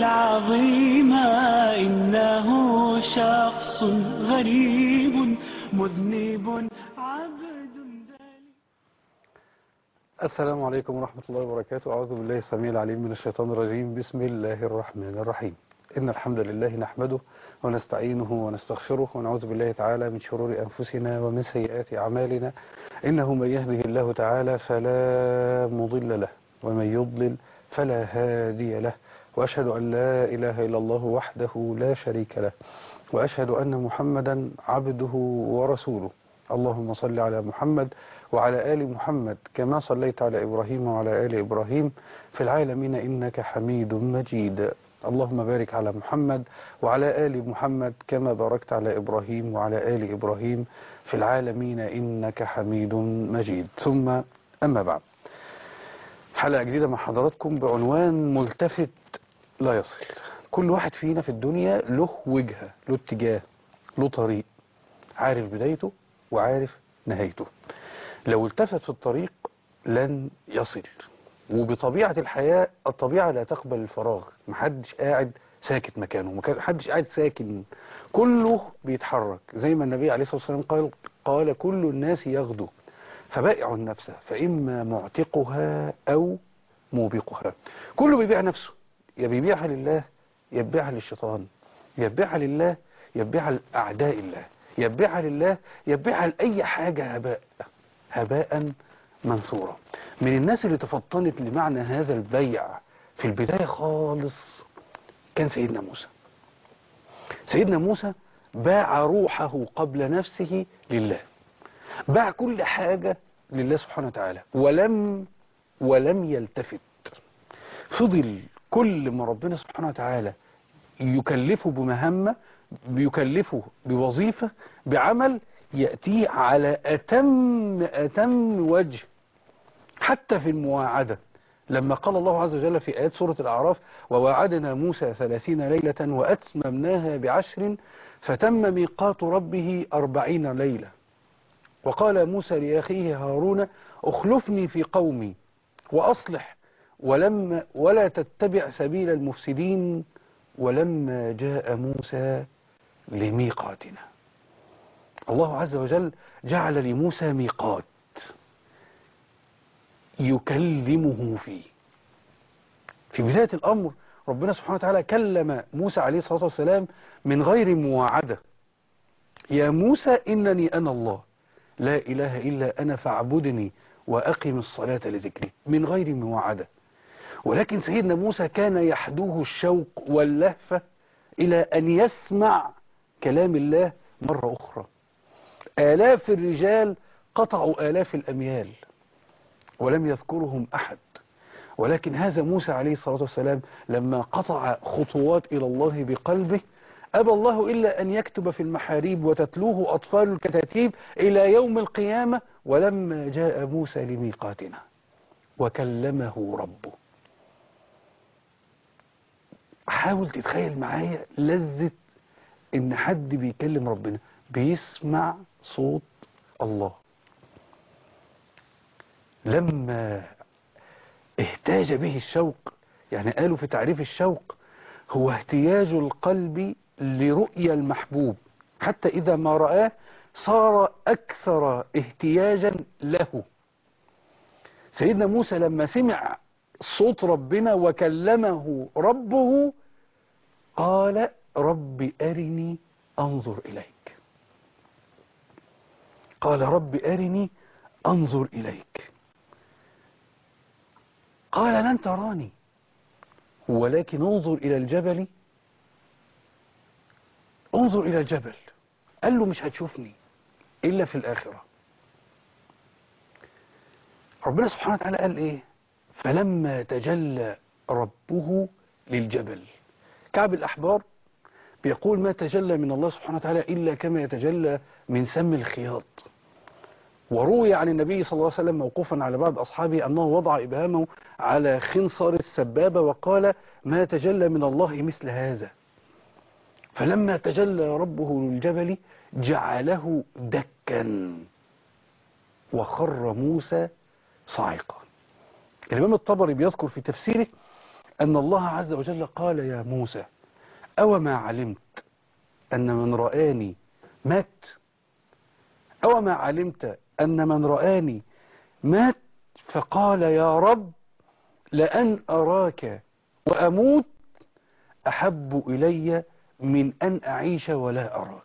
العظيم إنه شخص غريب مذنب عبد ذليل السلام عليكم ورحمة الله وبركاته أعوذ بالله السميع العليم من الشيطان الرجيم بسم الله الرحمن الرحيم إن الحمد لله نحمده ونستعينه ونستغفره ونعوذ بالله تعالى من شرور أنفسنا ومن سيئات أعمالنا إنه من يهده الله تعالى فلا مضل له ومن يضلل فلا هادي له وأشهد أن لا إله إلا الله وحده لا شريك له وأشهد أن محمدا عبده ورسوله اللهم صل على محمد وعلى آل محمد كما صليت على إبراهيم وعلى آل إبراهيم في العالمين إنك حميد مجيد اللهم بارك على محمد وعلى آل محمد كما باركت على إبراهيم وعلى آل إبراهيم في العالمين إنك حميد مجيد ثم أما بعد حلقة جديدة مع حضراتكم بعنوان ملتفت لا يصل كل واحد فينا في الدنيا له وجهة له اتجاه له طريق عارف بدايته وعارف نهايته لو التفت في الطريق لن يصل وبطبيعة الحياة الطبيعة لا تقبل الفراغ محدش قاعد ساكت مكانه محدش قاعد ساكن كله بيتحرك زي ما النبي عليه الصلاة والسلام قال قال كل الناس يغدو فبائع النفس فإما معتقها أو موبقها كله بيبيع نفسه يا بيبيعها لله يبيعها للشيطان يبيعها لله يبيعها لأعداء الله يبيعها لله يبيعها لأي حاجة هباء هباء منثورا من الناس اللي تفطنت لمعنى هذا البيع في البداية خالص كان سيدنا موسى سيدنا موسى باع روحه قبل نفسه لله باع كل حاجة لله سبحانه وتعالى ولم ولم يلتفت فضل كل ما ربنا سبحانه وتعالى يكلفه بمهمة بيكلفه بوظيفة بعمل يأتيه على أتم أتم وجه حتى في المواعدة لما قال الله عز وجل في آيات سورة الأعراف وواعدنا موسى ثلاثين ليلة وأتممناها بعشر فتم ميقات ربه أربعين ليلة وقال موسى لأخيه هارون اخلفني في قومي وأصلح ولما ولا تتبع سبيل المفسدين ولما جاء موسى لميقاتنا الله عز وجل جعل لموسى ميقات يكلمه فيه في بداية الأمر ربنا سبحانه وتعالى كلم موسى عليه الصلاة والسلام من غير مواعدة يا موسى إنني أنا الله لا إله إلا أنا فاعبدني وأقم الصلاة لذكري من غير مواعدة ولكن سيدنا موسى كان يحدوه الشوق واللهفة إلى أن يسمع كلام الله مرة أخرى آلاف الرجال قطعوا آلاف الأميال ولم يذكرهم أحد ولكن هذا موسى عليه الصلاة والسلام لما قطع خطوات إلى الله بقلبه أبى الله إلا أن يكتب في المحاريب وتتلوه أطفال الكتاتيب إلى يوم القيامة ولما جاء موسى لميقاتنا وكلمه ربه حاول تتخيل معايا لذة إن حد بيكلم ربنا بيسمع صوت الله لما اهتاج به الشوق يعني قالوا في تعريف الشوق هو اهتياج القلب لرؤيا المحبوب حتى إذا ما رآه صار أكثر اهتياجا له سيدنا موسى لما سمع صوت ربنا وكلمه ربه قال رب أرني أنظر إليك قال رب أرني أنظر إليك قال لن تراني ولكن انظر إلى الجبل انظر إلى الجبل قال له مش هتشوفني إلا في الآخرة ربنا سبحانه وتعالى قال إيه فلما تجلى ربه للجبل كعب الأحبار بيقول ما تجلى من الله سبحانه وتعالى إلا كما يتجلى من سم الخياط وروي عن النبي صلى الله عليه وسلم موقوفا على بعض أصحابه أنه وضع إبهامه على خنصر السبابة وقال ما تجلى من الله مثل هذا فلما تجلى ربه للجبل جعله دكا وخر موسى صاعقا الإمام الطبري بيذكر في تفسيره أن الله عز وجل قال يا موسى أو ما علمت أن من رآني مات أو ما علمت أن من رآني مات فقال يا رب لأن أراك وأموت أحب إلي من أن أعيش ولا أراك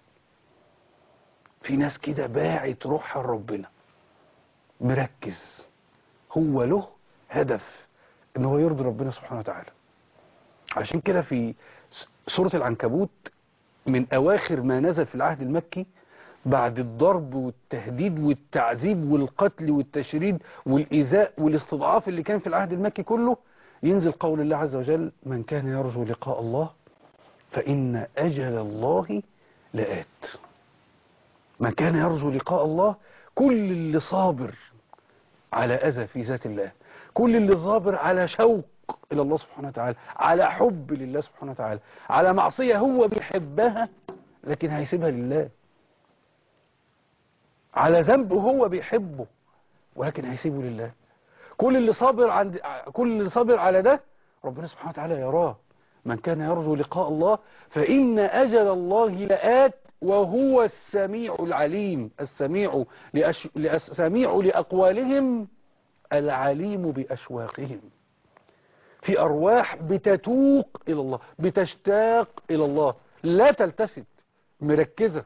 في ناس كده باعت روحها لربنا مركز هو له هدف ان هو يرضي ربنا سبحانه وتعالى عشان كده في سورة العنكبوت من أواخر ما نزل في العهد المكي بعد الضرب والتهديد والتعذيب والقتل والتشريد والإيذاء والاستضعاف اللي كان في العهد المكي كله ينزل قول الله عز وجل من كان يرجو لقاء الله فإن أجل الله لآت من كان يرجو لقاء الله كل اللي صابر على أذى في ذات الله كل اللي صابر على شوق إلى الله سبحانه وتعالى على حب لله سبحانه وتعالى على معصية هو بيحبها لكن هيسيبها لله على ذنب هو بيحبه ولكن هيسيبه لله كل اللي صابر عند كل اللي صابر على ده ربنا سبحانه وتعالى يراه من كان يرجو لقاء الله فإن أجل الله لآت وهو السميع العليم السميع لأش... السميع لأقوالهم العليم بأشواقهم في أرواح بتتوق إلى الله بتشتاق إلى الله لا تلتفت مركزة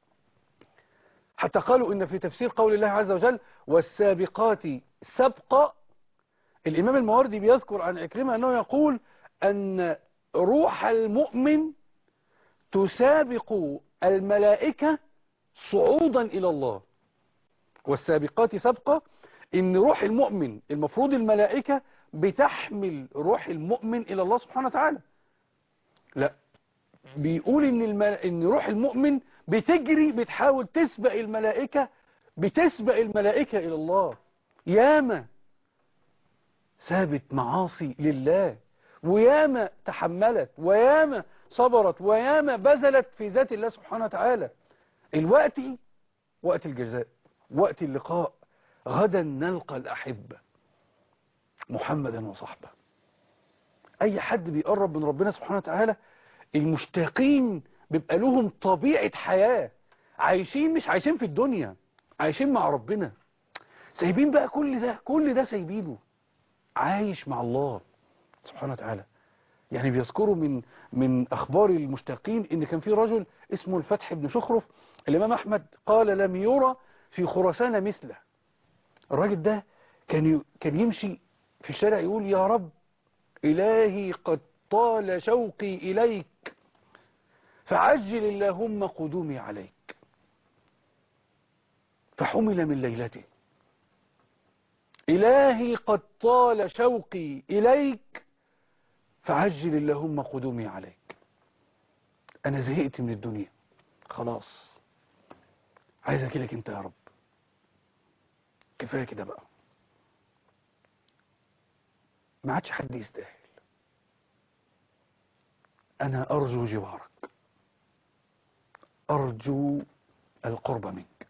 حتى قالوا إن في تفسير قول الله عز وجل والسابقات سبقا الإمام المواردي بيذكر عن عكرمة أنه يقول أن روح المؤمن تسابق الملائكة صعودا إلى الله والسابقات سبقا إن روح المؤمن المفروض الملائكة بتحمل روح المؤمن إلى الله سبحانه وتعالى لا بيقول إن, المل... إن روح المؤمن بتجري بتحاول تسبق الملائكة بتسبق الملائكة إلى الله ياما سابت معاصي لله وياما تحملت وياما صبرت وياما بذلت في ذات الله سبحانه وتعالى الوقت وقت الجزاء وقت اللقاء غدا نلقى الأحبة محمدا وصحبه أي حد بيقرب من ربنا سبحانه وتعالى المشتاقين بيبقى لهم طبيعة حياة عايشين مش عايشين في الدنيا عايشين مع ربنا سايبين بقى كل ده كل ده سايبينه عايش مع الله سبحانه وتعالى يعني بيذكروا من من أخبار المشتاقين إن كان في رجل اسمه الفتح بن شخرف الإمام أحمد قال لم يرى في خراسان مثله الراجل ده كان كان يمشي في الشارع يقول يا رب إلهي قد طال شوقي إليك فعجل اللهم قدومي عليك فحمل من ليلته إلهي قد طال شوقي إليك فعجل اللهم قدومي عليك أنا زهقت من الدنيا خلاص عايز أكلك أنت يا رب كفاية كده بقى ما عادش حد يستاهل أنا أرجو جوارك أرجو القرب منك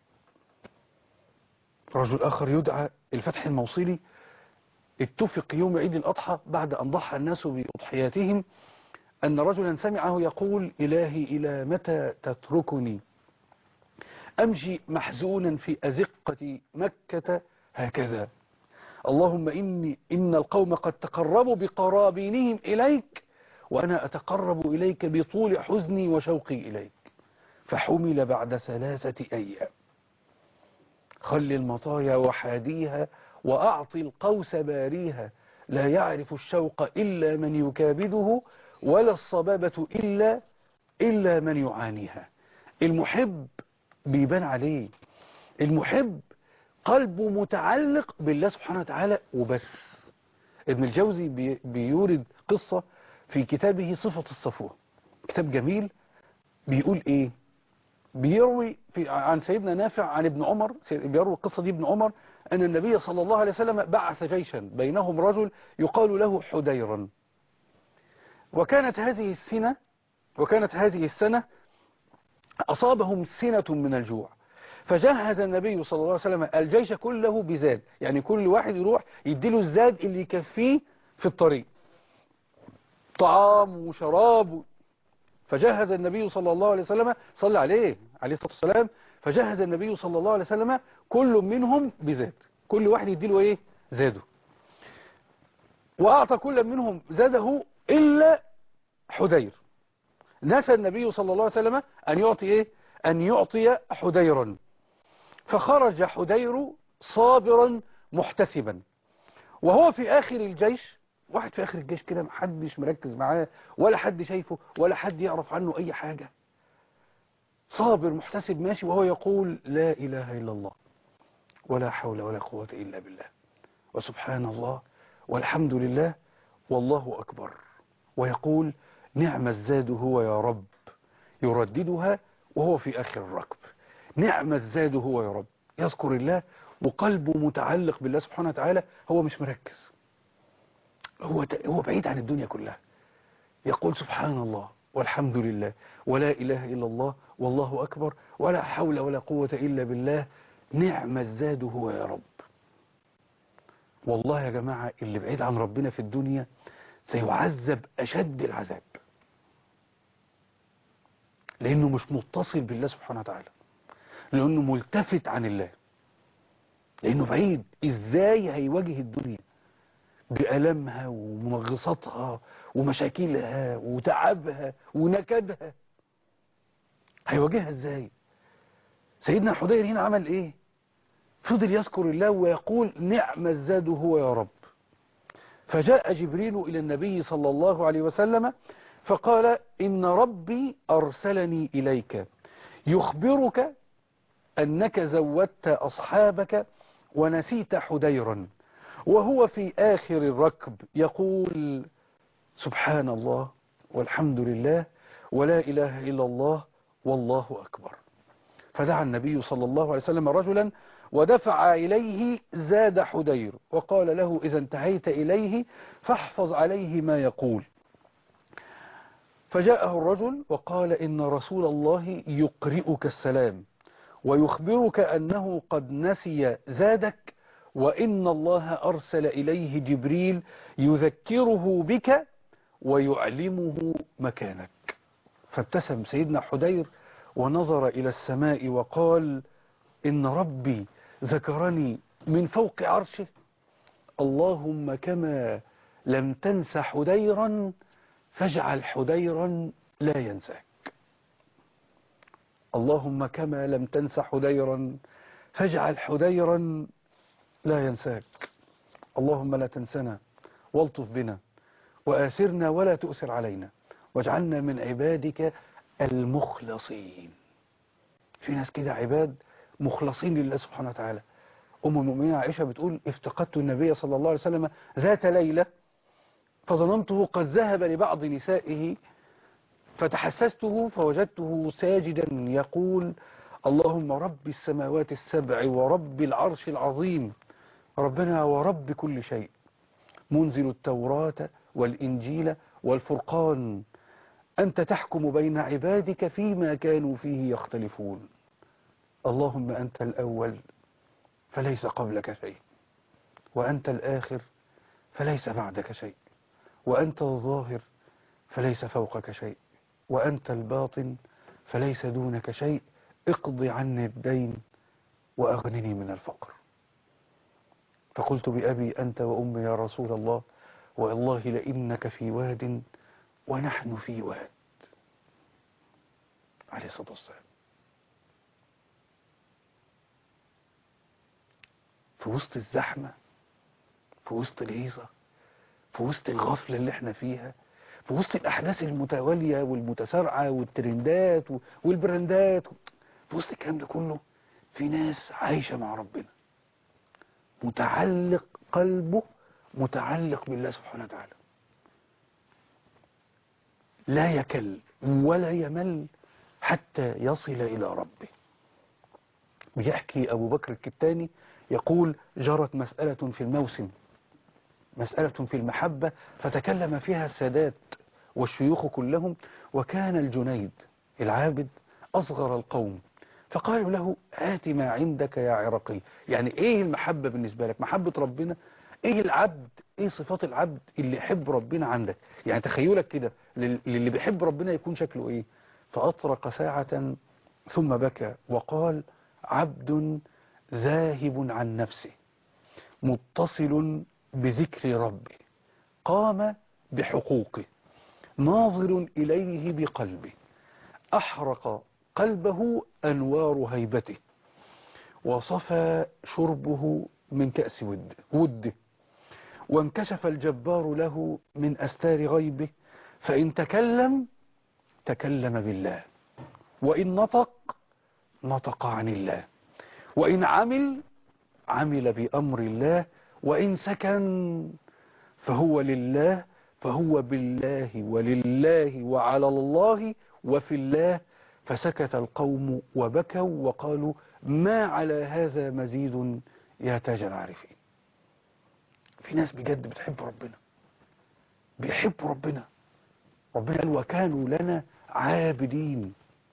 رجل آخر يدعى الفتح الموصلي اتفق يوم عيد الأضحى بعد أن ضحى الناس بأضحياتهم أن رجلا سمعه يقول إلهي إلى متى تتركني أمشي محزونا في أزقة مكة هكذا اللهم إني إن القوم قد تقربوا بقرابينهم إليك وأنا أتقرب إليك بطول حزني وشوقي إليك فحمل بعد ثلاثة أيام خل المطايا وحاديها وأعطي القوس باريها لا يعرف الشوق إلا من يكابده ولا الصبابة إلا إلا من يعانيها المحب بيبان عليه المحب قلبه متعلق بالله سبحانه وتعالى وبس ابن الجوزي بي بيورد قصة في كتابه صفة الصفوة كتاب جميل بيقول ايه بيروي في عن سيدنا نافع عن ابن عمر بيروي القصة دي ابن عمر أن النبي صلى الله عليه وسلم بعث جيشا بينهم رجل يقال له حديرا وكانت هذه السنة وكانت هذه السنة أصابهم سنة من الجوع فجهز النبي صلى الله عليه وسلم الجيش كله بزاد يعني كل واحد يروح يديله الزاد اللي يكفيه في الطريق طعام وشراب فجهز النبي صلى الله عليه وسلم صلى عليه عليه الصلاة والسلام فجهز النبي صلى الله عليه وسلم كل منهم بزاد كل واحد يديله ايه زاده وأعطى كل منهم زاده إلا حدير نسى النبي صلى الله عليه وسلم أن يعطي إيه أن يعطي حديرا فخرج حدير صابرا محتسبا وهو في آخر الجيش واحد في آخر الجيش كده محدش مركز معاه ولا حد شايفه ولا حد يعرف عنه أي حاجة صابر محتسب ماشي وهو يقول لا إله إلا الله ولا حول ولا قوة إلا بالله وسبحان الله والحمد لله والله أكبر ويقول نعم الزاد هو يا رب يرددها وهو في آخر الركب نعم الزاد هو يا رب يذكر الله وقلبه متعلق بالله سبحانه وتعالى هو مش مركز هو هو بعيد عن الدنيا كلها يقول سبحان الله والحمد لله ولا إله إلا الله والله أكبر ولا حول ولا قوة إلا بالله نعم الزاد هو يا رب والله يا جماعة اللي بعيد عن ربنا في الدنيا سيعذب أشد العذاب لأنه مش متصل بالله سبحانه وتعالى لأنه ملتفت عن الله لأنه بعيد إزاي هيواجه الدنيا بألمها ومنغصاتها ومشاكلها وتعبها ونكدها هيواجهها إزاي سيدنا حدير هنا عمل إيه فضل يذكر الله ويقول نعم الزاد هو يا رب فجاء جبريل إلى النبي صلى الله عليه وسلم فقال إن ربي أرسلني إليك يخبرك أنك زودت أصحابك ونسيت حديرا وهو في آخر الركب يقول سبحان الله والحمد لله ولا إله إلا الله والله أكبر فدعا النبي صلى الله عليه وسلم رجلا ودفع إليه زاد حدير وقال له إذا انتهيت إليه فاحفظ عليه ما يقول فجاءه الرجل وقال إن رسول الله يقرئك السلام ويخبرك أنه قد نسي زادك وإن الله أرسل إليه جبريل يذكره بك ويعلمه مكانك فابتسم سيدنا حدير ونظر إلى السماء وقال إن ربي ذكرني من فوق عرشه اللهم كما لم تنس حديرا فاجعل حديرا لا ينساك اللهم كما لم تنس حديرا فاجعل حديرا لا ينساك اللهم لا تنسنا والطف بنا وآسرنا ولا تؤسر علينا واجعلنا من عبادك المخلصين في ناس كده عباد مخلصين لله سبحانه وتعالى أم المؤمنين عائشة بتقول افتقدت النبي صلى الله عليه وسلم ذات ليلة فظننته قد ذهب لبعض نسائه فتحسسته فوجدته ساجدا يقول اللهم رب السماوات السبع ورب العرش العظيم ربنا ورب كل شيء منزل التوراة والإنجيل والفرقان أنت تحكم بين عبادك فيما كانوا فيه يختلفون اللهم أنت الأول فليس قبلك شيء وأنت الآخر فليس بعدك شيء وأنت الظاهر فليس فوقك شيء وأنت الباطن فليس دونك شيء اقض عني الدين وأغنني من الفقر فقلت بأبي أنت وأمي يا رسول الله والله لإنك في واد ونحن في واد عليه الصلاة والسلام في وسط الزحمة في وسط الهيصة في وسط الغفلة اللي احنا فيها في وسط الأحداث المتوالية والمتسارعة والترندات والبراندات في وسط الكلام ده كله في ناس عايشة مع ربنا متعلق قلبه متعلق بالله سبحانه وتعالى لا يكل ولا يمل حتى يصل إلى ربه بيحكي أبو بكر الكتاني يقول جرت مسألة في الموسم مسألة في المحبة فتكلم فيها السادات والشيوخ كلهم وكان الجنيد العابد أصغر القوم فقالوا له آت ما عندك يا عرقي يعني إيه المحبة بالنسبة لك محبة ربنا ايه العبد ايه صفات العبد اللي يحب ربنا عندك يعني تخيلك كده لل- للي بيحب ربنا يكون شكله ايه فأطرق ساعة ثم بكى وقال عبد ذاهب عن نفسه متصل بذكر ربه قام بحقوقه ناظر إليه بقلبه أحرق قلبه أنوار هيبته وصفى شربه من كأس ود- وده وانكشف الجبار له من أستار غيبه فإن تكلم تكلم بالله وإن نطق نطق عن الله وإن عمل عمل بأمر الله وإن سكن فهو لله فهو بالله ولله وعلى الله وفي الله فسكت القوم وبكوا وقالوا ما على هذا مزيد يا تاج العارفين في ناس بجد بتحب ربنا بيحبوا ربنا ربنا قال وكانوا لنا عابدين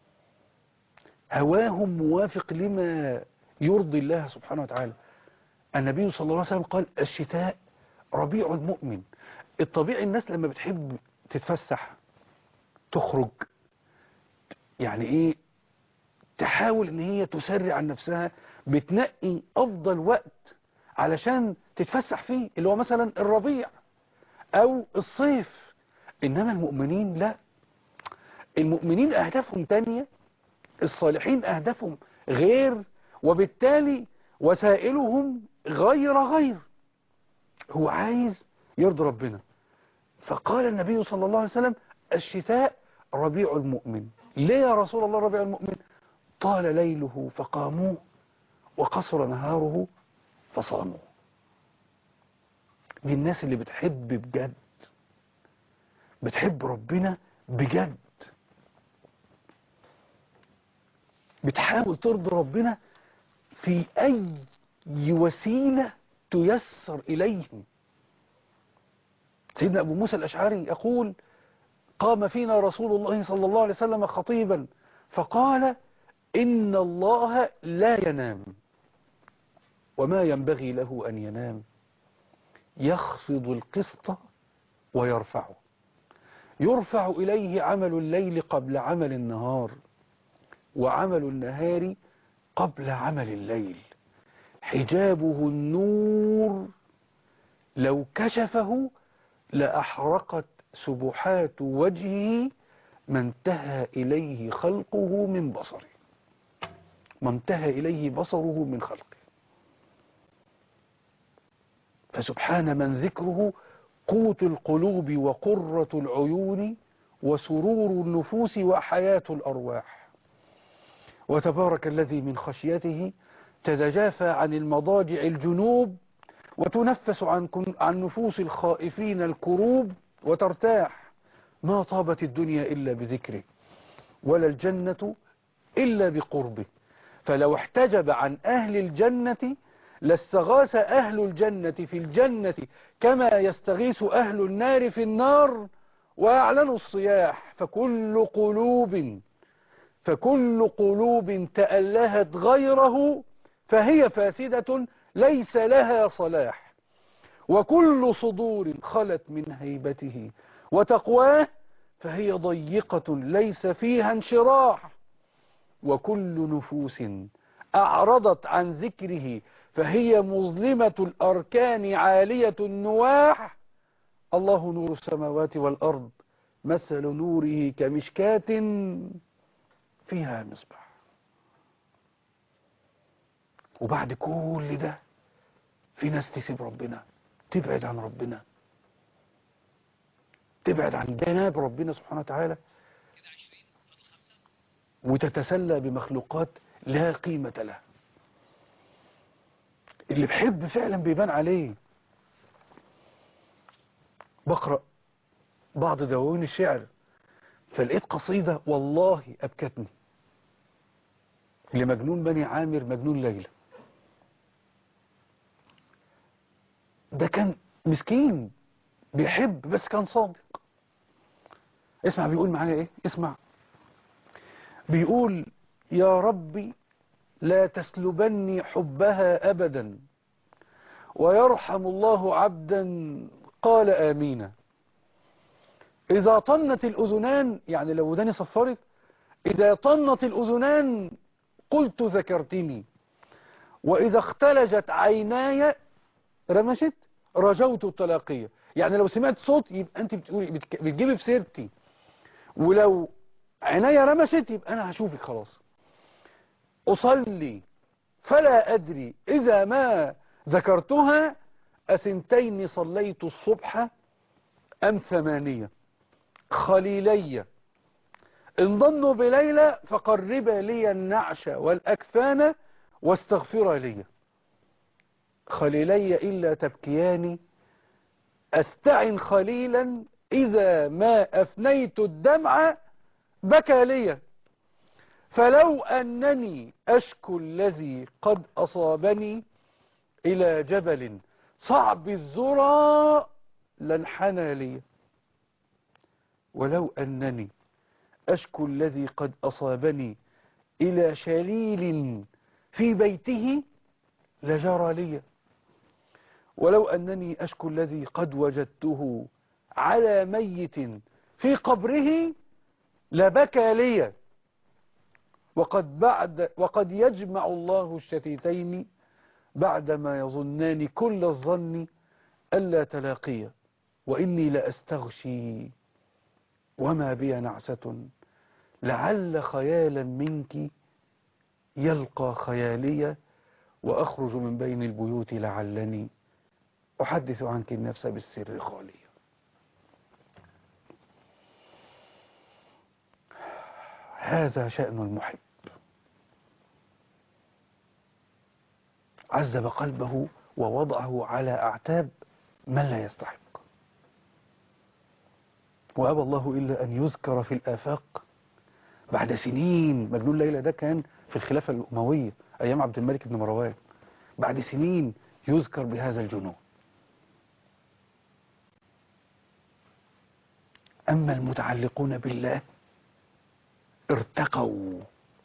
هواهم موافق لما يرضي الله سبحانه وتعالى النبي صلى الله عليه وسلم قال الشتاء ربيع المؤمن الطبيعي الناس لما بتحب تتفسح تخرج يعني ايه تحاول ان هي تسرع عن نفسها بتنقي افضل وقت علشان تتفسح فيه اللي هو مثلا الربيع او الصيف انما المؤمنين لا المؤمنين اهدافهم تانية الصالحين اهدافهم غير وبالتالي وسائلهم غير غير هو عايز يرضي ربنا فقال النبي صلى الله عليه وسلم الشتاء ربيع المؤمن ليه يا رسول الله ربيع المؤمن طال ليله فقاموه وقصر نهاره فصاموا دي الناس اللي بتحب بجد بتحب ربنا بجد بتحاول ترضي ربنا في أي وسيلة تيسر إليهم سيدنا أبو موسى الأشعري يقول قام فينا رسول الله صلى الله عليه وسلم خطيبا فقال إن الله لا ينام وما ينبغي له أن ينام يخفض القسط ويرفعه يرفع إليه عمل الليل قبل عمل النهار وعمل النهار قبل عمل الليل حجابه النور لو كشفه لأحرقت سبحات وجهه ما انتهى إليه خلقه من بصره ما انتهى إليه بصره من خلقه فسبحان من ذكره قوت القلوب وقرة العيون وسرور النفوس وحياة الأرواح وتبارك الذي من خشيته تتجافى عن المضاجع الجنوب وتنفس عن, كن- عن نفوس الخائفين الكروب وترتاح ما طابت الدنيا إلا بذكره ولا الجنة إلا بقربه فلو احتجب عن أهل الجنة لاستغاث أهل الجنة في الجنة كما يستغيث أهل النار في النار وأعلنوا الصياح فكل قلوب فكل قلوب تألهت غيره فهي فاسدة ليس لها صلاح وكل صدور خلت من هيبته وتقواه فهي ضيقة ليس فيها انشراح وكل نفوس أعرضت عن ذكره فهي مظلمة الأركان عالية النواح الله نور السماوات والأرض مثل نوره كمشكاة فيها مصباح وبعد كل ده في ناس تسيب ربنا تبعد عن ربنا تبعد عن جناب ربنا سبحانه وتعالى وتتسلى بمخلوقات لا قيمة لها اللي بحب فعلا بيبان عليه بقرأ بعض دواوين الشعر فلقيت قصيدة والله أبكتني لمجنون بني عامر مجنون ليلى ده كان مسكين بيحب بس كان صادق اسمع بيقول معايا ايه اسمع بيقول يا ربي لا تسلبني حبها أبدا ويرحم الله عبدا قال آمين إذا طنت الأذنان يعني لو وداني صفرت إذا طنت الأذنان قلت ذكرتني وإذا اختلجت عيناي رمشت رجوت التلاقية يعني لو سمعت صوت يبقى أنت بتقولي بتك- بتجيبي في سيرتي ولو عيناي رمشت يبقى أنا هشوفك خلاص أصلي فلا أدري إذا ما ذكرتها أثنتين صليت الصبح أم ثمانية خليلي إن ظنوا بليلى فقرب لي النعش والأكفان واستغفر لي خليلي إلا تبكيان أستعن خليلا إذا ما أفنيت الدمع بكى لي فلو أنني أشكو الذي قد أصابني إلى جبل صعب الذرى لانحنى لي ولو أنني أشكو الذي قد أصابني إلى شليل في بيته لجرى لي ولو أنني أشكو الذي قد وجدته على ميت في قبره لبكى لي وقد بعد وقد يجمع الله الشتيتين بعدما يظنان كل الظن ألا تلاقيا وإني لأستغشي وما بي نعسة لعل خيالا منك يلقى خيالي وأخرج من بين البيوت لعلني أحدث عنك النفس بالسر خالية هذا شأن المحب عذب قلبه ووضعه على أعتاب من لا يستحق وأبى الله إلا أن يذكر في الآفاق بعد سنين مجنون ليلى ده كان في الخلافة الأموية أيام عبد الملك بن مروان بعد سنين يذكر بهذا الجنون أما المتعلقون بالله ارتقوا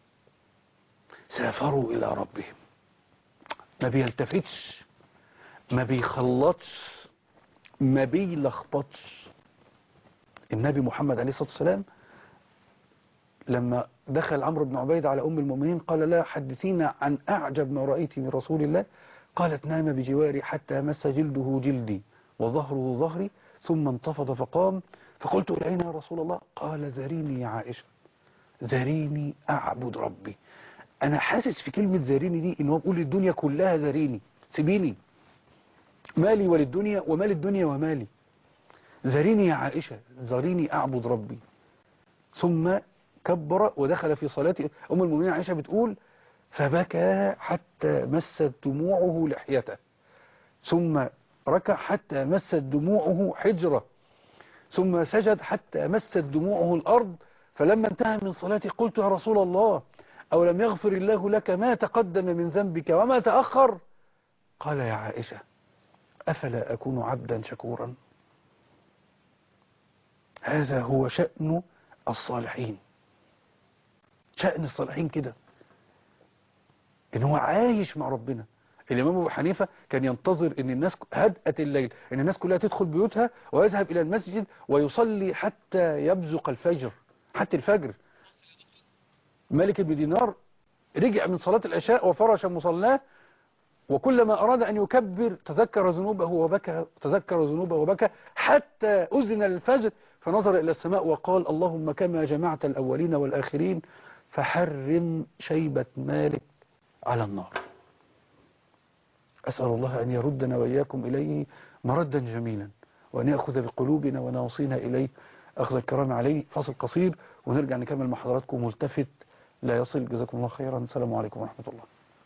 سافروا إلى ربهم ما بيلتفتش ما بيخلطش ما بيلخبطش النبي محمد عليه الصلاة والسلام لما دخل عمرو بن عبيد على أم المؤمنين قال لا حدثينا عن أعجب ما رأيت من رسول الله قالت نام بجواري حتى مس جلده جلدي وظهره ظهري ثم انتفض فقام فقلت إلينا يا رسول الله قال ذريني يا عائشة ذريني أعبد ربي أنا حاسس في كلمة ذريني دي إن هو بيقول الدنيا كلها ذريني سيبيني مالي وللدنيا ومال الدنيا ومالي ذريني يا عائشة ذريني أعبد ربي ثم كبر ودخل في صلاته أم المؤمنين عائشة بتقول فبكى حتى مست دموعه لحيته ثم ركع حتى مست دموعه حجرة ثم سجد حتى مست دموعه الأرض فلما انتهى من صلاته قلت يا رسول الله أو لم يغفر الله لك ما تقدم من ذنبك وما تأخر قال يا عائشة أفلا أكون عبدا شكورا هذا هو شأن الصالحين شأن الصالحين كده ان هو عايش مع ربنا الامام ابو حنيفه كان ينتظر ان الناس هدأة الليل ان الناس كلها تدخل بيوتها ويذهب الى المسجد ويصلي حتى يبزق الفجر حتى الفجر مالك بن دينار رجع من صلاة العشاء وفرش مصلاه وكلما أراد أن يكبر تذكر ذنوبه وبكى تذكر ذنوبه وبكى حتى أذن الفجر فنظر إلى السماء وقال اللهم كما جمعت الأولين والآخرين فحرم شيبة مالك على النار أسأل الله أن يردنا وإياكم إليه مردا جميلا وأن يأخذ بقلوبنا ونواصينا إليه أخذ الكرام عليه فاصل قصير ونرجع نكمل مع حضراتكم ملتفت لا يصل جزاكم الله خيرا السلام عليكم ورحمة الله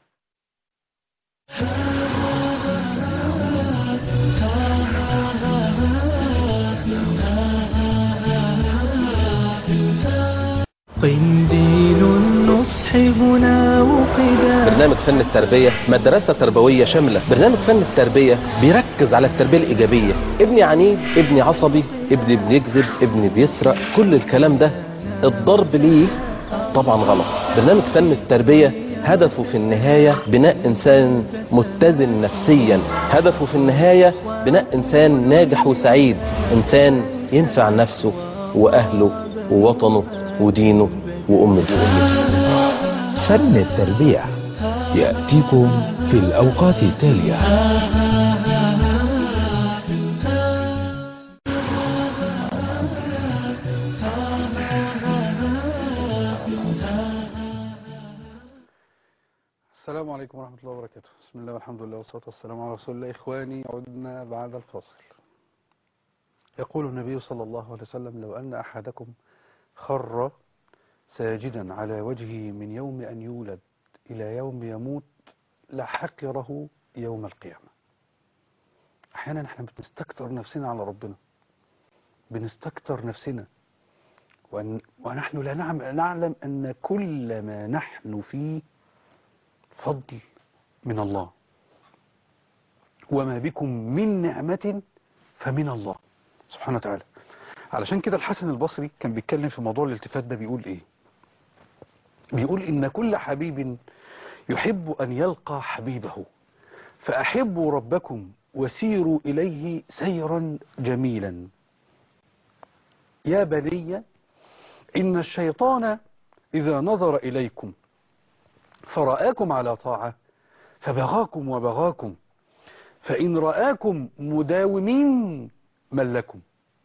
قنديل النصح هنا وقدا برنامج فن التربية مدرسة تربوية شاملة برنامج فن التربية بيركز على التربية الإيجابية ابني عنيد ابني عصبي ابني بيكذب ابني بيسرق كل الكلام ده الضرب ليه طبعا غلط برنامج فن التربية هدفه في النهاية بناء إنسان متزن نفسيا هدفه في النهاية بناء إنسان ناجح وسعيد إنسان ينفع نفسه وأهله ووطنه ودينه وأمته فن التربية يأتيكم في الأوقات التالية السلام عليكم ورحمة الله وبركاته بسم الله والحمد لله والصلاة والسلام على رسول الله إخواني عدنا بعد الفاصل يقول النبي صلى الله عليه وسلم لو أن أحدكم خر ساجدا على وجهه من يوم أن يولد إلى يوم يموت لحقره يوم القيامة أحيانا احنا بنستكتر نفسنا على ربنا بنستكتر نفسنا وأن ونحن لا نعم نعلم أن كل ما نحن فيه فضل من الله وما بكم من نعمة فمن الله سبحانه وتعالى علشان كده الحسن البصري كان بيتكلم في موضوع الالتفات ده بيقول ايه بيقول ان كل حبيب يحب ان يلقى حبيبه فاحبوا ربكم وسيروا اليه سيرا جميلا يا بني ان الشيطان اذا نظر اليكم فرآكم على طاعة فبغاكم وبغاكم فإن رآكم مداومين ملكم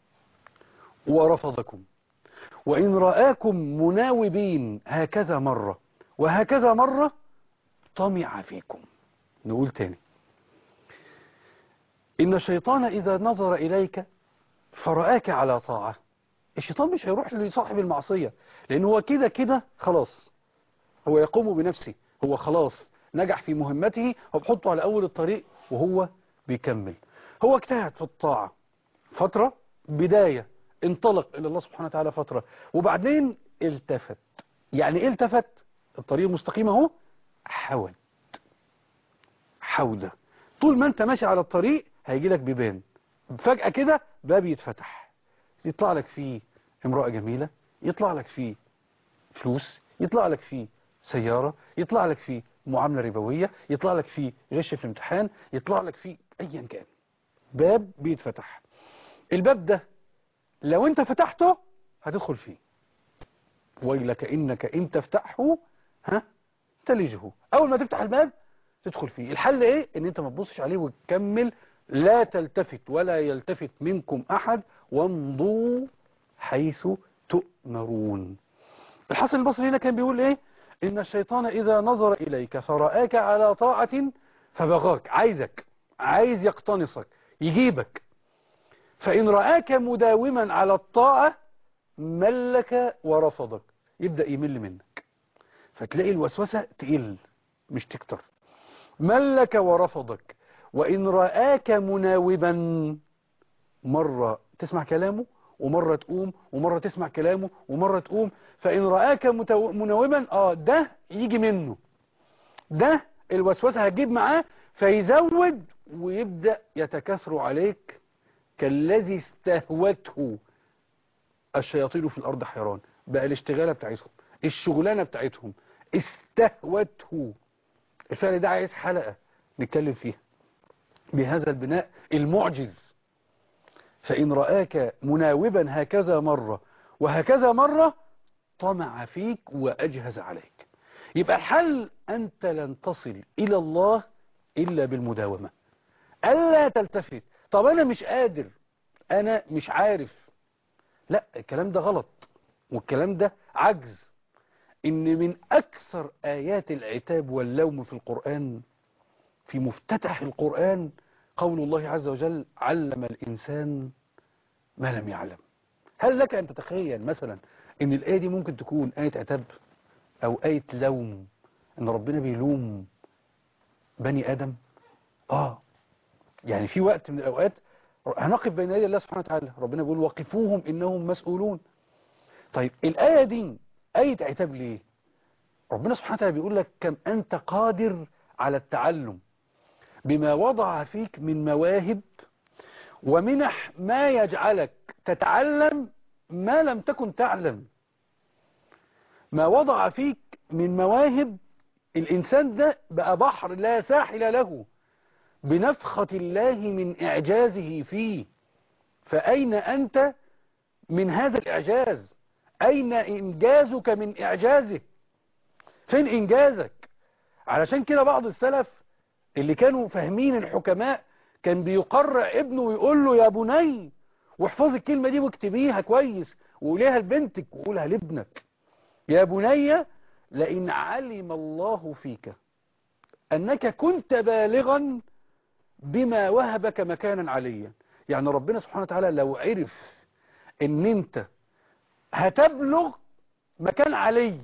ورفضكم وإن رآكم مناوبين هكذا مرة وهكذا مرة طمع فيكم نقول تاني إن الشيطان إذا نظر إليك فرآك على طاعة الشيطان مش هيروح لصاحب المعصية لأن هو كده كده خلاص هو يقوم بنفسه هو خلاص نجح في مهمته هو بحطه على أول الطريق وهو بيكمل هو اجتهد في الطاعة فترة بداية انطلق إلى الله سبحانه وتعالى فترة وبعدين التفت يعني ايه التفت الطريق مستقيم اهو حود حودة طول ما انت ماشي على الطريق هيجي لك بيبان فجأة كده باب يتفتح يطلع لك فيه امرأة جميلة يطلع لك فيه فلوس يطلع لك فيه سيارة يطلع لك فيه معاملة ربوية يطلع لك فيه غش في الامتحان يطلع لك فيه ايا كان باب بيتفتح الباب ده لو انت فتحته هتدخل فيه ويلك انك ان تفتحه ها تلجه اول ما تفتح الباب تدخل فيه الحل ايه ان انت ما تبصش عليه وتكمل لا تلتفت ولا يلتفت منكم احد وامضوا حيث تؤمرون الحسن البصري هنا كان بيقول ايه ان الشيطان اذا نظر اليك فرآك على طاعة فبغاك عايزك عايز يقتنصك يجيبك فإن رآك مداوما على الطاعة ملك ورفضك يبدأ يمل منك فتلاقي الوسوسة تقل مش تكتر ملك ورفضك وإن رآك مناوبا مرة تسمع كلامه ومرة تقوم ومرة تسمع كلامه ومرة تقوم فإن رآك متو... مناوبا اه ده يجي منه ده الوسوسة هتجيب معاه فيزود ويبدأ يتكاثر عليك كالذي استهوته الشياطين في الأرض حيران بقى الاشتغالة بتاعتهم الشغلانة بتاعتهم استهوته الفعل ده عايز حلقة نتكلم فيها بهذا البناء المعجز فإن رآك مناوبا هكذا مرة وهكذا مرة طمع فيك وأجهز عليك يبقى الحل أنت لن تصل إلى الله إلا بالمداومة ألا تلتفت طب أنا مش قادر أنا مش عارف لا الكلام ده غلط والكلام ده عجز إن من أكثر آيات العتاب واللوم في القرآن في مفتتح القرآن قول الله عز وجل علم الإنسان ما لم يعلم هل لك أن تتخيل مثلا أن الآية دي ممكن تكون آية عتاب أو آية لوم أن ربنا بيلوم بني آدم آه يعني في وقت من الأوقات هنقف بين يدي الله سبحانه وتعالى ربنا بيقول وقفوهم إنهم مسؤولون طيب الآية دي آية عتاب ليه ربنا سبحانه وتعالى بيقول لك كم أنت قادر على التعلم بما وضع فيك من مواهب ومنح ما يجعلك تتعلم ما لم تكن تعلم ما وضع فيك من مواهب الإنسان ده بقى بحر لا ساحل له بنفخة الله من إعجازه فيه فأين أنت من هذا الإعجاز أين إنجازك من إعجازه فين إنجازك علشان كده بعض السلف اللي كانوا فاهمين الحكماء كان بيقرع ابنه ويقول له يا بني واحفظ الكلمة دي واكتبيها كويس وقوليها لبنتك وقولها لابنك يا بني لئن علم الله فيك أنك كنت بالغا بما وهبك مكانا عليا يعني ربنا سبحانه وتعالى لو عرف ان انت هتبلغ مكان علي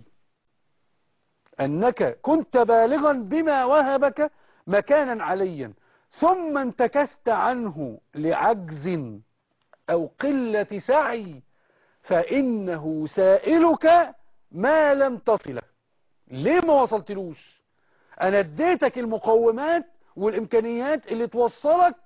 انك كنت بالغا بما وهبك مكانا عليا ثم انتكست عنه لعجز او قلة سعي فانه سائلك ما لم تصله ليه ما وصلتلوش انا اديتك المقومات والامكانيات اللي توصلك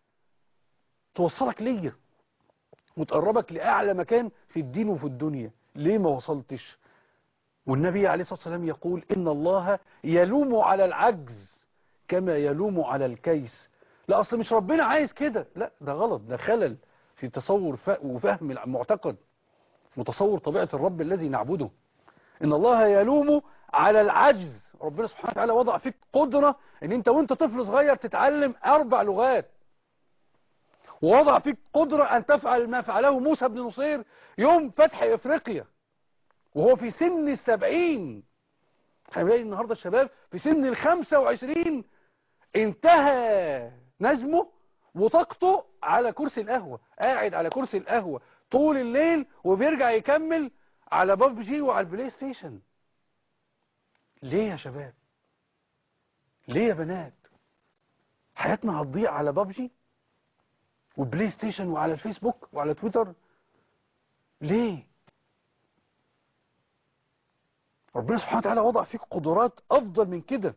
توصلك ليا وتقربك لأعلى مكان في الدين وفي الدنيا ليه ما وصلتش والنبي عليه الصلاة والسلام يقول إن الله يلوم على العجز كما يلوم على الكيس لا أصل مش ربنا عايز كده لا ده غلط ده خلل في تصور وفهم المعتقد وتصور طبيعة الرب الذي نعبده إن الله يلوم على العجز ربنا سبحانه وتعالى وضع فيك قدرة ان انت وانت طفل صغير تتعلم اربع لغات ووضع فيك قدرة ان تفعل ما فعله موسى بن نصير يوم فتح افريقيا وهو في سن السبعين هنلاقي النهاردة الشباب في سن الخمسة وعشرين انتهى نجمه وطاقته على كرسي القهوة قاعد على كرسي القهوة طول الليل وبيرجع يكمل على بابجي وعلى البلاي ستيشن ليه يا شباب ليه يا بنات حياتنا هتضيع على بابجي وبلاي ستيشن وعلى الفيسبوك وعلى تويتر ليه ربنا سبحانه وتعالى وضع فيك قدرات افضل من كده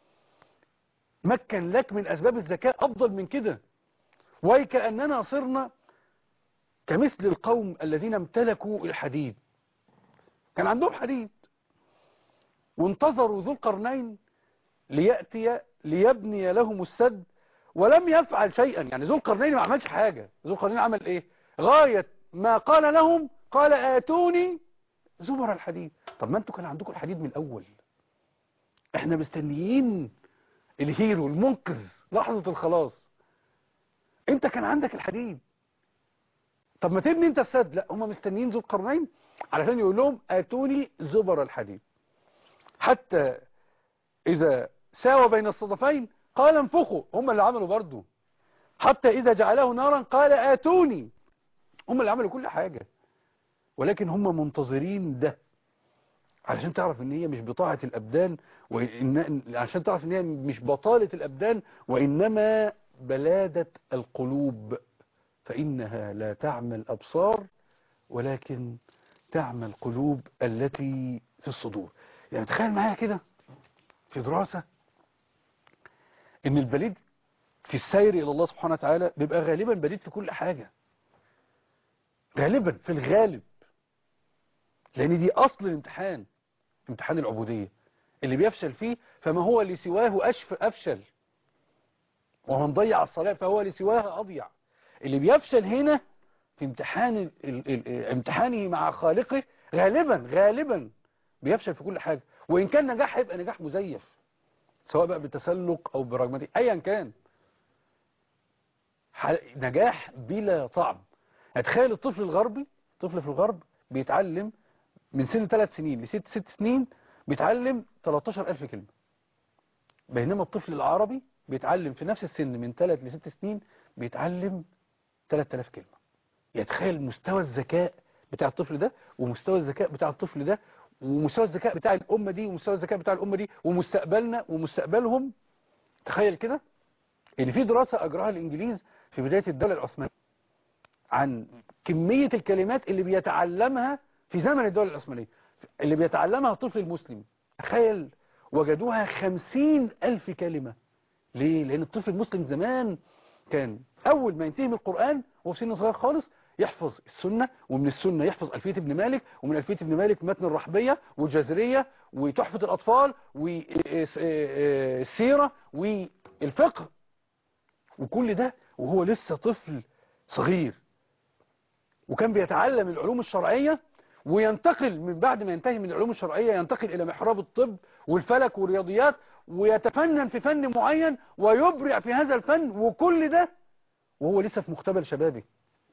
مكن لك من اسباب الذكاء افضل من كده وكأننا صرنا كمثل القوم الذين امتلكوا الحديد كان عندهم حديد وانتظروا ذو القرنين ليأتي ليبني لهم السد ولم يفعل شيئا يعني ذو القرنين ما عملش حاجة ذو القرنين عمل ايه غاية ما قال لهم قال آتوني زبر الحديد طب ما انتوا كان عندكم الحديد من الاول احنا مستنيين الهيرو المنقذ لحظة الخلاص انت كان عندك الحديد طب ما تبني انت السد لا هم مستنيين ذو القرنين علشان يقول لهم آتوني زبر الحديد حتى إذا ساوى بين الصدفين قال انفخوا هم اللي عملوا برضو حتى إذا جعله نارا قال آتوني هم اللي عملوا كل حاجة ولكن هم منتظرين ده علشان تعرف ان هي مش بطاعة الأبدان وإن عشان تعرف ان هي مش بطالة الأبدان وإنما بلادة القلوب فإنها لا تعمى الأبصار ولكن تعمى القلوب التي في الصدور يعني تخيل معايا كده في دراسة ان البليد في السير الى الله سبحانه وتعالى بيبقى غالبا بليد في كل حاجة غالبا في الغالب لان دي اصل الامتحان امتحان العبودية اللي بيفشل فيه فما هو لسواه أشف أفشل ومن ضيع الصلاة فهو لسواها أضيع اللي بيفشل هنا في امتحان ال ال ال امتحانه مع خالقه غالبا غالبا بيفشل في كل حاجة وإن كان نجاح هيبقى نجاح مزيف سواء بقى بتسلق أو براجماتي أيا كان نجاح بلا طعم هتخيل الطفل الغربي طفل في الغرب بيتعلم من سن ثلاث سنين لست ست سنين بيتعلم 13000 كلمة بينما الطفل العربي بيتعلم في نفس السن من ثلاث لست سنين بيتعلم 3000 كلمة يتخيل مستوى الذكاء بتاع الطفل ده ومستوى الذكاء بتاع الطفل ده ومستوى الذكاء بتاع الأمة دي ومستوى الذكاء بتاع الأمة دي ومستقبلنا ومستقبلهم تخيل كده ان في دراسة أجراها الإنجليز في بداية الدولة العثمانية عن كمية الكلمات اللي بيتعلمها في زمن الدولة العثمانية اللي بيتعلمها الطفل المسلم تخيل وجدوها خمسين ألف كلمة ليه؟ لأن الطفل المسلم زمان كان أول ما ينتهي من القرآن وهو في سن صغير خالص يحفظ السنة ومن السنة يحفظ ألفية ابن مالك ومن ألفية ابن مالك متن الرحبية والجزرية وتحفة الأطفال والسيرة والفقه وكل ده وهو لسه طفل صغير وكان بيتعلم العلوم الشرعية وينتقل من بعد ما ينتهي من العلوم الشرعية ينتقل إلى محراب الطب والفلك والرياضيات ويتفنن في فن معين ويبرع في هذا الفن وكل ده وهو لسه في مقتبل شبابه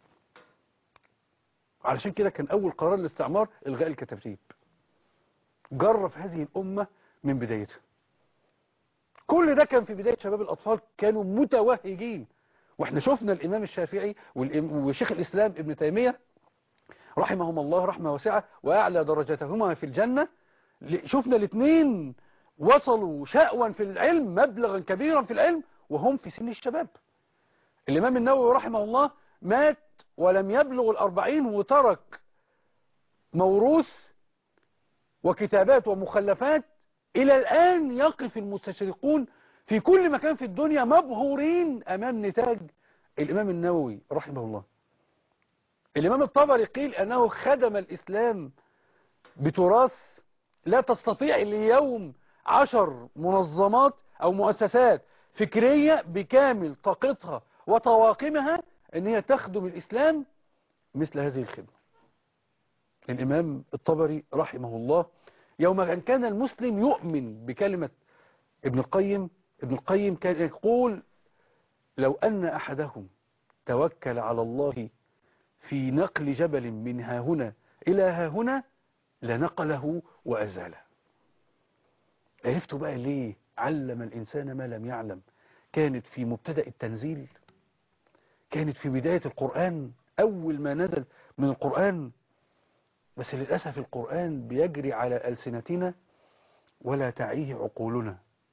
علشان كده كان أول قرار الاستعمار إلغاء الكتاتيب جرف هذه الأمة من بدايتها كل ده كان في بداية شباب الأطفال كانوا متوهجين واحنا شفنا الإمام الشافعي والإم- وشيخ الإسلام ابن تيمية رحمهم الله رحمة واسعة وأعلى درجتهما في الجنة ل- شفنا الاثنين وصلوا شأوا في العلم مبلغا كبيرا في العلم وهم في سن الشباب الإمام النووي رحمه الله مات ولم يبلغ الأربعين وترك موروث وكتابات ومخلفات إلى الآن يقف المستشرقون في كل مكان في الدنيا مبهورين أمام نتاج الإمام النووي رحمه الله الإمام الطبري قيل أنه خدم الإسلام بتراث لا تستطيع اليوم عشر منظمات أو مؤسسات فكرية بكامل طاقتها وطواقمها أن هي تخدم الإسلام مثل هذه الخدمة الإمام الطبري رحمه الله يوم أن كان المسلم يؤمن بكلمة ابن القيم ابن القيم كان يقول لو أن أحدهم توكل على الله في نقل جبل من ها هنا إلى ها هنا لنقله وأزاله عرفتوا بقى ليه علم الإنسان ما لم يعلم كانت في مبتدأ التنزيل كانت في بداية القرآن أول ما نزل من القرآن بس للأسف القرآن بيجري على ألسنتنا ولا تعيه عقولنا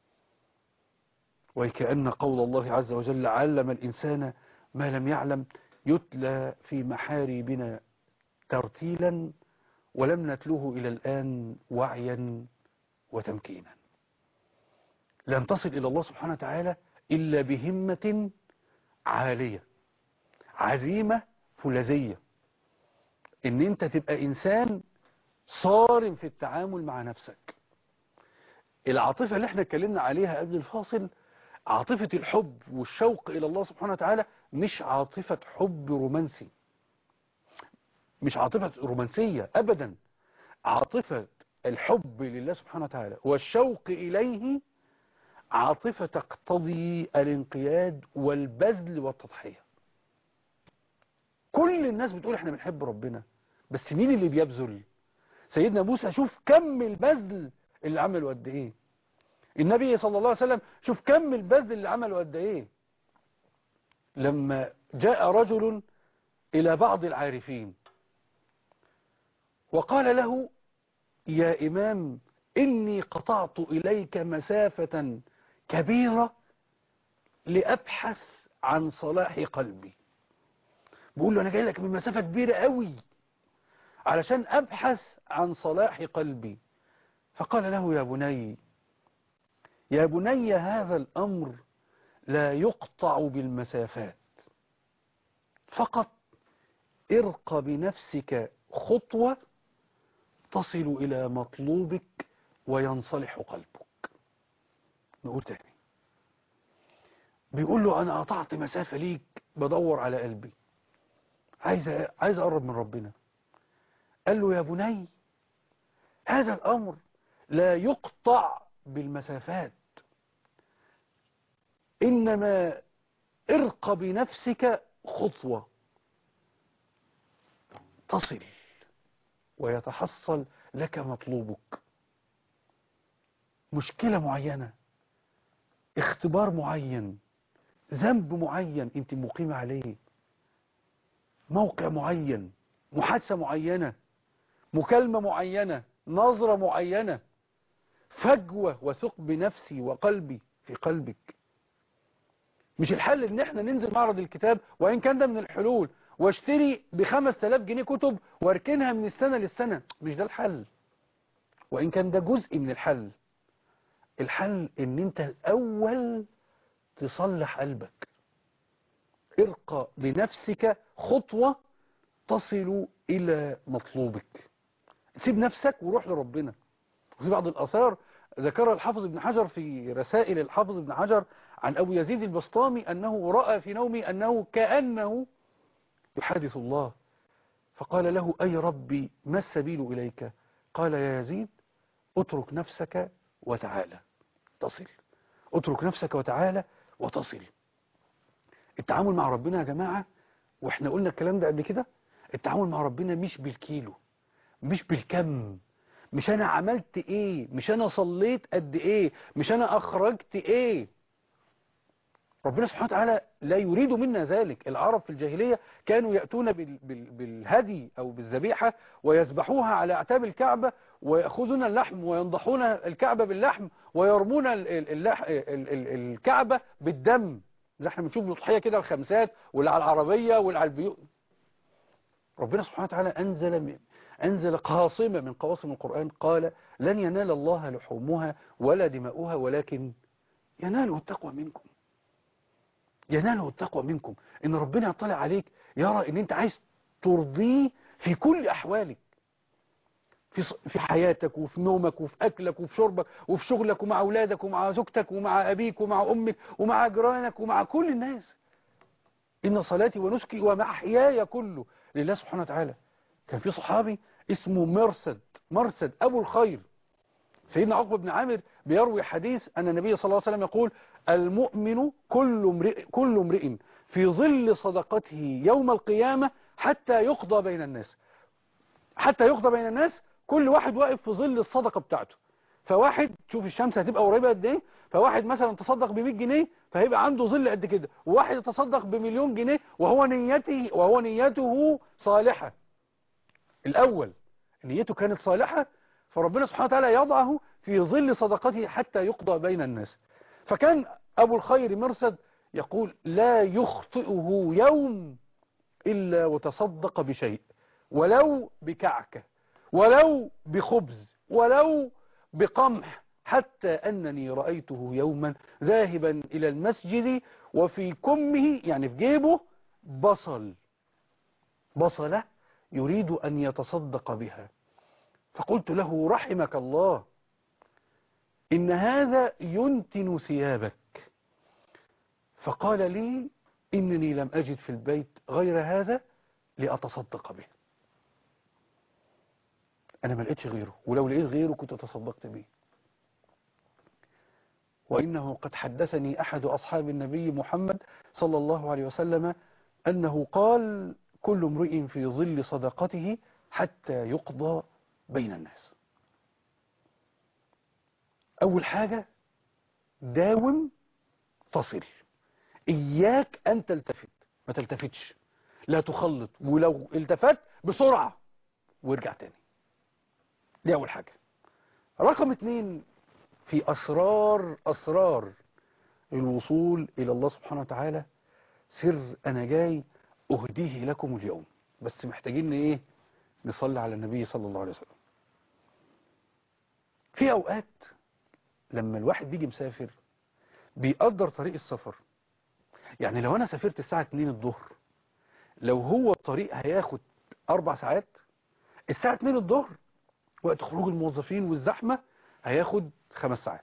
وكأن قول الله عز وجل علم الإنسان ما لم يعلم يتلى في محاريبنا ترتيلا ولم نتلوه إلى الآن وعيا وتمكينا لن تصل إلى الله سبحانه وتعالى إلا بهمة عالية عزيمة فولاذية ان انت تبقى انسان صارم في التعامل مع نفسك العاطفة اللي احنا اتكلمنا عليها قبل الفاصل عاطفة الحب والشوق الى الله سبحانه وتعالى مش عاطفة حب رومانسي مش عاطفة رومانسية ابدا عاطفة الحب لله سبحانه وتعالى والشوق اليه عاطفة تقتضي الانقياد والبذل والتضحية كل الناس بتقول احنا بنحب ربنا بس مين اللي بيبذل سيدنا موسى شوف كم البذل اللي عمله قد ايه النبي صلى الله عليه وسلم شوف كم البذل اللي عمله قد ايه لما جاء رجل الى بعض العارفين وقال له يا امام اني قطعت اليك مسافة كبيرة لابحث عن صلاح قلبي بقول له انا جاي لك من مسافة كبيرة قوي علشان ابحث عن صلاح قلبي فقال له يا بني يا بني هذا الامر لا يقطع بالمسافات فقط ارق بنفسك خطوة تصل الى مطلوبك وينصلح قلبك نقول تاني بيقول له انا قطعت مسافة ليك بدور على قلبي عايز عايز اقرب من ربنا قال له يا بني هذا الامر لا يقطع بالمسافات انما ارق بنفسك خطوة تصل ويتحصل لك مطلوبك مشكلة معينة اختبار معين ذنب معين انت مقيمة عليه موقع معين محادثة معينة مكالمة معينة نظرة معينة فجوة وثق بنفسي وقلبي في قلبك مش الحل ان احنا ننزل معرض الكتاب وان كان ده من الحلول واشتري بخمس تلاف جنيه كتب واركنها من السنة للسنة مش ده الحل وان كان ده جزء من الحل الحل ان انت الاول تصلح قلبك ارقى بنفسك خطوة تصل إلى مطلوبك سيب نفسك وروح لربنا وفي بعض الآثار ذكر الحافظ ابن حجر في رسائل الحافظ ابن حجر عن أبو يزيد البسطامي أنه رأى في نومه أنه كأنه يحادث الله فقال له أي ربي ما السبيل إليك قال يا يزيد اترك نفسك وتعالى تصل اترك نفسك وتعالى وتصل التعامل مع ربنا يا جماعة واحنا قلنا الكلام ده قبل كده التعامل مع ربنا مش بالكيلو مش بالكم مش انا عملت ايه مش انا صليت قد ايه مش انا اخرجت ايه ربنا سبحانه وتعالى لا يريد منا ذلك العرب في الجاهلية كانوا يأتون بال بال بالهدي أو بالذبيحة ويذبحوها على أعتاب الكعبة ويأخذون اللحم وينضحون الكعبة باللحم ويرمون ال ال اللح ال ال الكعبة بالدم زي احنا بنشوف الأضحية كده الخمسات واللي على العربية واللي على البيوت ربنا سبحانه وتعالى أنزل من أنزل قاصمة من قواصم القرآن قال لن ينال الله لحومها ولا دماؤها ولكن يناله التقوى منكم يناله التقوى منكم ان ربنا يطلع عليك يرى ان انت عايز ترضيه في كل احوالك في في حياتك وفي نومك وفي اكلك وفي شربك وفي شغلك ومع اولادك ومع زوجتك ومع ابيك ومع امك ومع جيرانك ومع كل الناس ان صلاتي ونسكي ومحياي كله لله سبحانه وتعالى كان في صحابي اسمه مرسد مرسد ابو الخير سيدنا عقبة بن عامر بيروي حديث أن النبي صلى الله عليه وسلم يقول المؤمن كل امرئ, كل امرئ في ظل صدقته يوم القيامة حتى يقضى بين الناس حتى يقضى بين الناس كل واحد واقف في ظل الصدقة بتاعته فواحد شوف الشمس هتبقى قريبة قد ايه فواحد مثلا تصدق ب 100 جنيه فهيبقى عنده ظل قد كده وواحد يتصدق بمليون جنيه وهو نيته وهو نيته صالحة الأول نيته كانت صالحة فربنا سبحانه وتعالى يضعه في ظل صدقته حتى يقضى بين الناس فكان أبو الخير مرسد يقول لا يخطئه يوم إلا وتصدق بشيء ولو بكعكة ولو بخبز ولو بقمح حتى أنني رأيته يوما ذاهبا إلى المسجد وفي كمه يعني في جيبه بصل بصلة يريد أن يتصدق بها فقلت له رحمك الله إن هذا ينتن ثيابك فقال لي إنني لم أجد في البيت غير هذا لأتصدق به أنا ما لقيتش غيره ولو لقيت غيره كنت تصدقت به وإنه قد حدثني أحد أصحاب النبي محمد صلى الله عليه وسلم أنه قال كل امرئ في ظل صدقته حتى يقضى بين الناس أول حاجة داوم تصل إياك أن تلتفت ما تلتفتش لا تخلط ولو التفت بسرعة وارجع تاني دي أول حاجة رقم اتنين في أسرار أسرار الوصول إلى الله سبحانه وتعالى سر أنا جاي أهديه لكم اليوم بس محتاجين إيه نصلي على النبي صلى الله عليه وسلم في أوقات لما الواحد بيجي مسافر بيقدر طريق السفر يعني لو أنا سافرت الساعة 2 الظهر لو هو الطريق هياخد أربع ساعات الساعة 2 الظهر وقت خروج الموظفين والزحمة هياخد خمس ساعات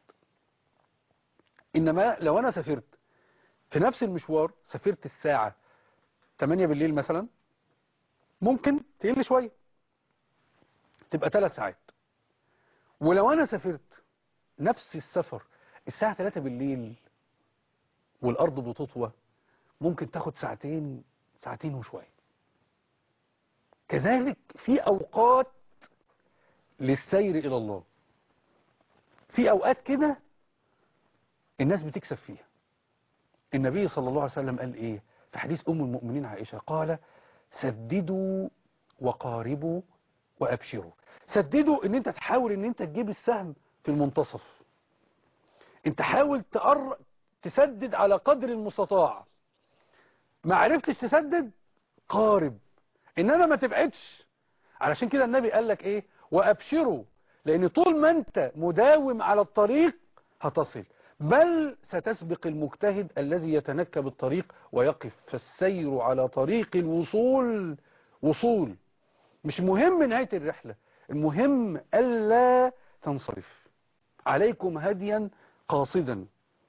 إنما لو أنا سافرت في نفس المشوار سافرت الساعة 8 بالليل مثلا ممكن تقل شوية تبقى 3 ساعات ولو أنا سافرت نفس السفر الساعة 3 بالليل والأرض بتطوى ممكن تاخد ساعتين ساعتين وشوية كذلك في أوقات للسير إلى الله في أوقات كده الناس بتكسب فيها النبي صلى الله عليه وسلم قال إيه في حديث أم المؤمنين عائشة قال سددوا وقاربوا وأبشروا سددوا ان انت تحاول ان انت تجيب السهم في المنتصف انت حاول تقر... تسدد على قدر المستطاع ما عرفتش تسدد قارب انما ما تبعدش علشان كده النبي قال لك ايه وابشروا لان طول ما انت مداوم على الطريق هتصل بل ستسبق المجتهد الذي يتنكب الطريق ويقف فالسير على طريق الوصول وصول مش مهم نهاية الرحلة المهم ألا تنصرف عليكم هديا قاصدا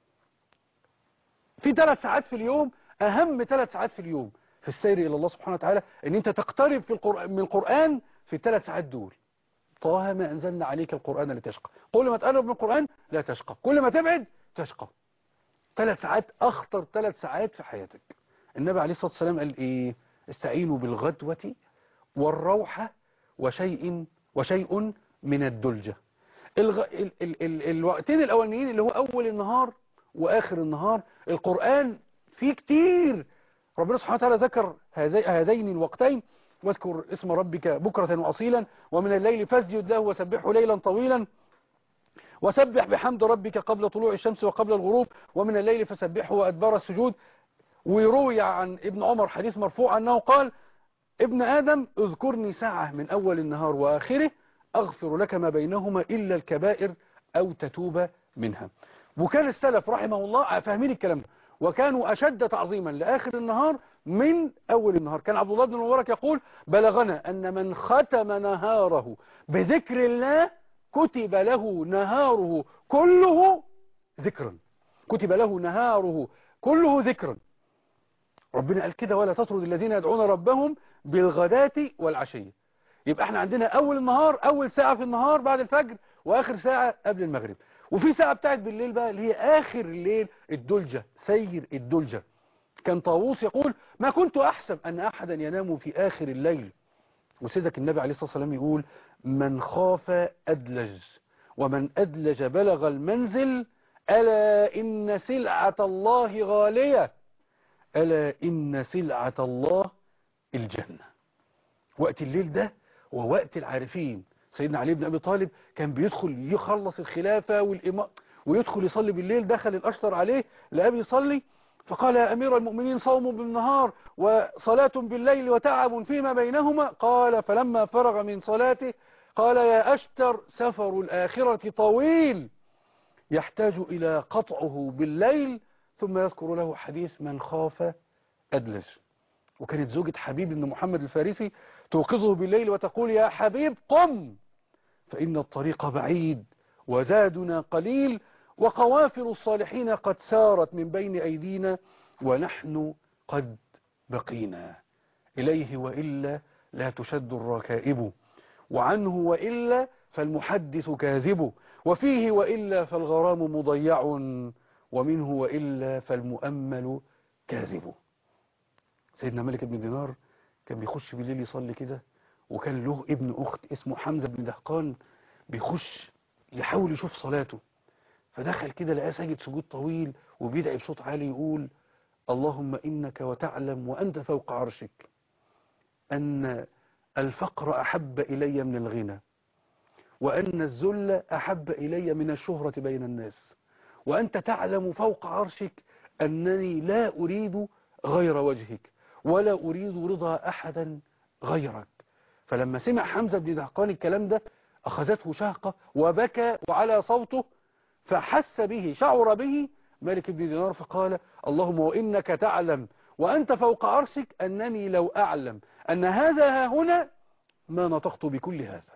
في ثلاث ساعات في اليوم أهم ثلاث ساعات في اليوم في السير إلى الله سبحانه وتعالى أن أنت تقترب في القرآن من القرآن في الثلاث ساعات دول طه ما أنزلنا عليك القرآن لتشقى كل ما تقرب من القرآن لا تشقى كل ما تبعد تشقى ثلاث ساعات أخطر ثلاث ساعات في حياتك النبي عليه الصلاة والسلام قال إيه استعينوا بالغدوة والروحة وشيء وشيء من الدلجة الغ... ال... ال... ال... الوقتين الأولانيين اللي هو أول النهار وآخر النهار القرآن فيه كتير ربنا سبحانه وتعالى ذكر هذي... هذين الوقتين واذكر اسم ربك بكرة وأصيلا ومن الليل فاسجد له وسبحه ليلا طويلا وسبح بحمد ربك قبل طلوع الشمس وقبل الغروب ومن الليل فسبحه وأدبار السجود ويروي عن ابن عمر حديث مرفوع أنه قال ابن آدم اذكرني ساعة من أول النهار وآخره أغفر لك ما بينهما إلا الكبائر أو تتوب منها وكان السلف رحمه الله فاهمين الكلام ده وكانوا أشد تعظيما لآخر النهار من أول النهار كان عبد الله بن المبارك يقول بلغنا أن من ختم نهاره بذكر الله كتب له نهاره كله ذكرا كتب له نهاره كله ذكرا ربنا قال كده ولا تطرد الذين يدعون ربهم بالغداة والعشية يبقى احنا عندنا اول النهار اول ساعة في النهار بعد الفجر واخر ساعة قبل المغرب وفي ساعة بتاعت بالليل بقى اللي هي اخر الليل الدلجة سير الدلجة كان طاووس يقول ما كنت احسب ان احدا ينام في اخر الليل وسيدك النبي عليه الصلاة والسلام يقول من خاف ادلج ومن ادلج بلغ المنزل الا ان سلعة الله غالية ألا إن سلعة الله الجنة وقت الليل ده هو وقت العارفين سيدنا علي بن أبي طالب كان بيدخل يخلص الخلافة والإمام ويدخل يصلي بالليل دخل الأشتر عليه لأبي يصلي فقال يا أمير المؤمنين صوم بالنهار وصلاة بالليل وتعب فيما بينهما قال فلما فرغ من صلاته قال يا أشتر سفر الآخرة طويل يحتاج إلى قطعه بالليل ثم يذكر له حديث من خاف أدلج وكانت زوجة حبيب بن محمد الفارسي توقظه بالليل وتقول يا حبيب قم فإن الطريق بعيد وزادنا قليل وقوافل الصالحين قد سارت من بين أيدينا ونحن قد بقينا إليه وإلا لا تشد الركائب وعنه وإلا فالمحدث كاذب وفيه وإلا فالغرام مضيع ومنه وإلا فالمؤمل كاذب سيدنا مالك بن دينار كان بيخش بالليل يصلي كده وكان له ابن أخت اسمه حمزة بن دهقان بيخش يحاول يشوف صلاته فدخل كده لقاه ساجد سجود طويل وبيدعي بصوت عالي يقول اللهم إنك وتعلم وأنت فوق عرشك أن الفقر أحب إلي من الغنى وأن الذل أحب إلي من الشهرة بين الناس وأنت تعلم فوق عرشك أنني لا أريد غير وجهك ولا أريد رضا أحدا غيرك فلما سمع حمزة بن دهقان الكلام ده أخذته شهقة وبكى وعلى صوته فحس به شعر به مالك بن دينار فقال اللهم وإنك تعلم وأنت فوق عرشك أنني لو أعلم أن هذا ها هنا ما نطقت بكل هذا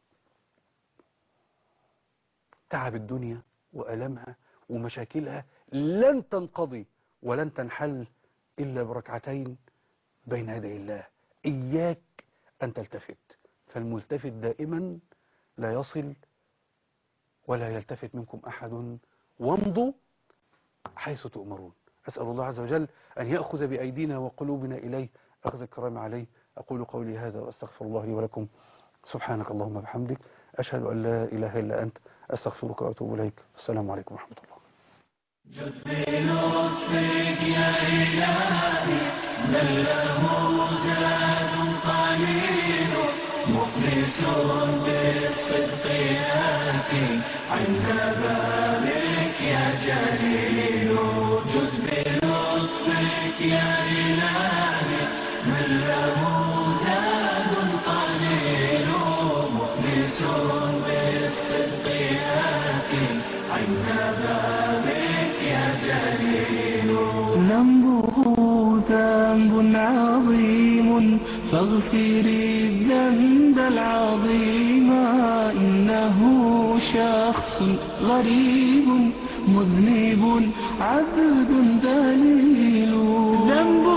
تعب الدنيا وألمها ومشاكلها لن تنقضي ولن تنحل إلا بركعتين بين يدي الله إياك أن تلتفت فالملتفت دائما لا يصل ولا يلتفت منكم أحد وامضوا حيث تؤمرون أسأل الله عز وجل أن يأخذ بأيدينا وقلوبنا إليه أخذ الكرام عليه أقول قولي هذا وأستغفر الله لي ولكم سبحانك اللهم وبحمدك أشهد أن لا إله إلا أنت أستغفرك وأتوب إليك السلام عليكم ورحمة الله جد بلطفك يا إلهي من له زاد قليل مخلص بالصدق يافي عند بابك يا جليل جد بلطفك يا إلهي من له زاد قليل مخلص بالصدق يافي عند بابك يا جليل ذنبه ذنب عظيم فاغفري الذنب العظيم إنه شخص غريب مذنب عبد ذليل ذنب